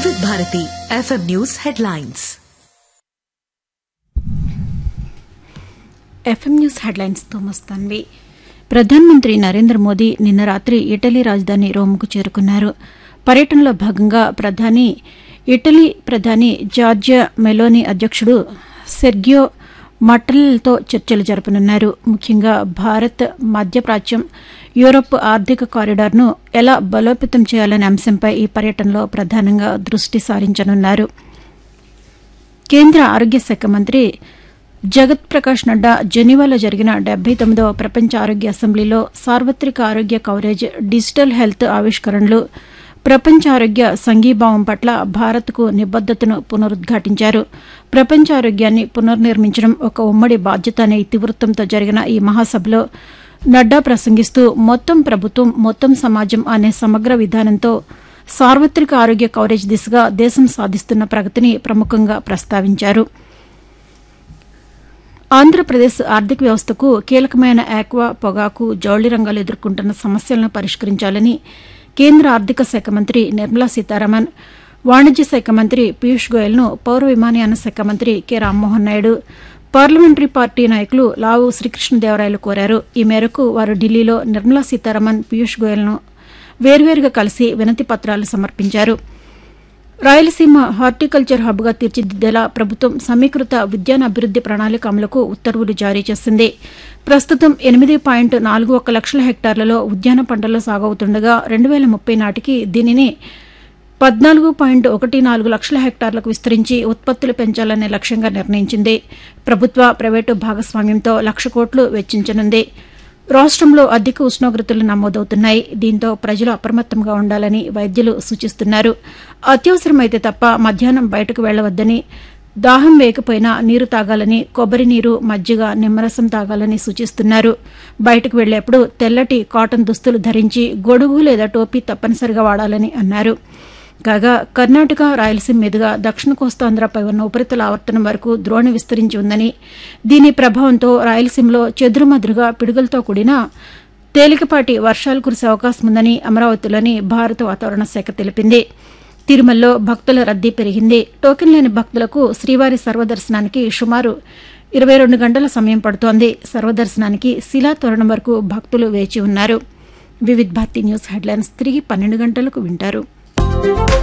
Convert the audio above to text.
వివిధ Bharati FM news headlines FM news హెడ్లైన్స్తో మస్తాన్వి ప్రధానమంత్రి నరేంద్ర మోదీ నిన్న రాత్రి ఇటలీ రాజధాని రోమ్కు చేరుకున్నారు పర్యటనలో భాగంగా ప్రధాని ఇటలీ ప్రధాని జార్జియా మెలోని అధ్యక్షుడు సెర్గియో మట్టలతో చర్చలు జరపనున్నారు ముఖ్యంగా భారత్ మధ్యప్రాచ్యం యూరప్ ఆర్థిక కారిడార్ను ఎలా బలోపేతం చేయాలనే అంశంపై ఈ పర్యటనలో ప్రధానంగా దృష్టి సారించనున్నారు కేంద్ర ఆరోగ్య శాఖ మంత్రి జగత్ ప్రకాష్ నడ్డా జెనీవాలో జరిగిన డెబ్బై తొమ్మిదవ ప్రపంచ ఆరోగ్య అసెంబ్లీలో సార్వత్రిక ఆరోగ్య కవరేజ్ డిజిటల్ హెల్త్ ఆవిష్కరణలు ప్రపంచ ఆరోగ్య సంఘీభావం పట్ల భారత్కు నిబద్దతను పునరుద్ఘాటించారు ప్రపంచ ఆరోగ్యాన్ని పునర్నిర్మించడం ఒక ఉమ్మడి బాధ్యత అనే ఇతివృత్తంతో జరిగిన ఈ మహాసభలో నడ్డా ప్రసంగిస్తూ మొత్తం ప్రభుత్వం మొత్తం సమాజం అనే సమగ్ర విధానంతో సార్వత్రిక ఆరోగ్య కవరేజ్ దిశగా దేశం సాధిస్తున్న ప్రగతిని ప్రముఖంగా ప్రస్తావించారు ఆంధ్రప్రదేశ్ ఆర్థిక వ్యవస్థకు కీలకమైన ఆక్వా పొగాకు జౌళి రంగాలు ఎదుర్కొంటున్న సమస్యలను పరిష్కరించాలని కేంద్ర ఆర్థిక శాఖ మంత్రి నిర్మలా సీతారామన్ వాణిజ్య శాఖ మంత్రి పీయూష్ గోయల్ను పౌర విమానయాన శాఖ మంత్రి K Rammohan Naidu parliamentary party నాయకులు లావు శ్రీకృష్ణదేవరాయలు కోరారు ఈ మేరకు వారు ఢిల్లీలో నిర్మలా సీతారామన్ పీయూష్ గోయల్ను వేర్వేరుగా కలిసి వినతి పత్రాలు సమర్పించారు రాయలసీమ హార్టికల్చర్ హబ్గా తీర్చిదిద్దేలా ప్రభుత్వం సమీకృత విజ్ఞాన అభివృద్ది ప్రణాళిక అమలుకు ఉత్తర్వులు జారీ చేసింది ప్రస్తుతం ఎనిమిది పాయింట్ నాలుగు ఒక్క లక్షల హెక్టార్లలో ఉద్యాన పంటలు సాగవుతుండగా రెండు వేల ముప్పై నాటికి దీనిని పద్నాలుగు పాయింట్ ఒకటి నాలుగు లక్షల హెక్టార్లకు విస్తరించి ఉత్పత్తులు పెంచాలనే లక్ష్యంగా నిర్ణయించింది ప్రభుత్వ ప్రైవేటు భాగస్వామ్యంతో లక్ష కోట్లు వెచ్చించనుంది రాష్టంలో అధిక ఉష్ణోగ్రతలు నమోదవుతున్నాయి దీంతో ప్రజలు అప్రమత్తంగా ఉండాలని వైద్యులు సూచిస్తున్నారు అత్యవసరమైతే తప్ప మధ్యాహ్నం బయటకు వెళ్లవద్దని దాహం వేయకపోయినా నీరు తాగాలని కొబ్బరి నీరు మజ్జిగ నిమ్మరసం తాగాలని సూచిస్తున్నారు బయటకు వెళ్లేప్పుడు తెల్లటి కాటన్ దుస్తులు ధరించి గొడుగు లేదా టోపీ తప్పనిసరిగా వాడాలని అన్నారు కాగా కర్ణాటక రాయలసీమ మీదుగా దక్షిణ కోస్తాంధ్రపై ఉన్న ఉపరితల ఆవర్తనం వరకు ద్రోణి విస్తరించి ఉందని దీని ప్రభావంతో రాయలసీమలో చెదురుమదురుగా పిడుగులతో కూడిన తేలికపాటి వర్షాలు కురిసే అవకాశం ఉందని అమరావతిలోని భారత వాతావరణ శాఖ తెలిపింది తిరుమలలో భక్తుల రద్దీ పెరిగింది టోకెన్ లేని భక్తులకు శ్రీవారి సర్వదర్శనానికి సుమారు ఇరవై రెండు గంటల సమయం పడుతోంది సర్వదర్శనానికి శిలా తోరణం వరకు భక్తులు వేచి ఉన్నారు వివిధ్ భారతి న్యూస్ హెడ్లైన్స్ తిరిగి పన్నెండు గంటలకు వింటారు